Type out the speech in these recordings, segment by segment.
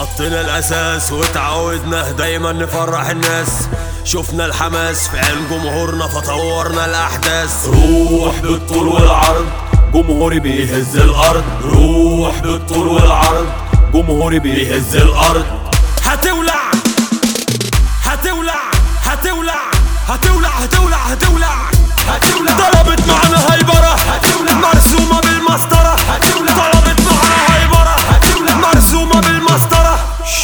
حطينا الاساس وتعودنا دايما نفرح الناس شفنا الحماس في عين جمهورنا فطورنا الاحداث روح بالطول والعرض جمهوري بيهز الارض روح بالطول والعرض جمهوري بيهز الارض هتولع هتولع هتولع هتولع هتولع هتولع هتولع طلبت معنا هيبرة هتولع. مرسومة بالمسطرة هتولع. طلبت معنا هيبرة هتولع. مرسومة بالمسطرة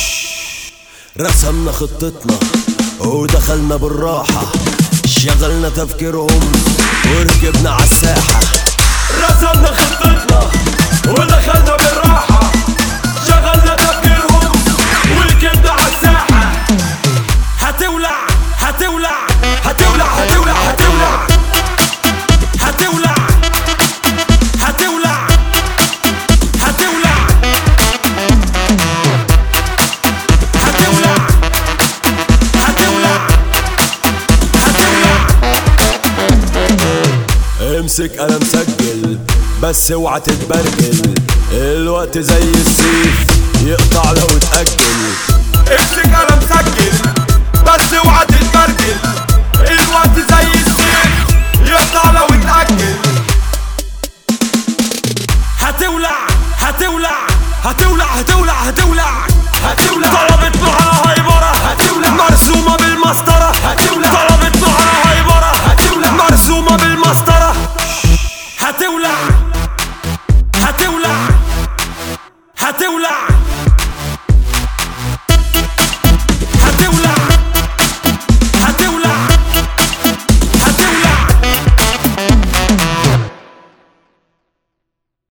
رسمنا خطتنا ودخلنا بالراحة شغلنا تفكيرهم وركبنا عالساحة رسمنا خطتنا ودخلنا بالراحة شغلنا تفكيرهم وركبنا عالساحة هتولع هتولع هتولع هتولع هتولع هتولع هتولع هتولع هتولع هتولع هتولع امسك انا مسجل بس اوعى تتبرجل الوقت زي السيف يقطع لو اتأجل امسك انا مسجل بس اوعى تتبرجل الوقت زي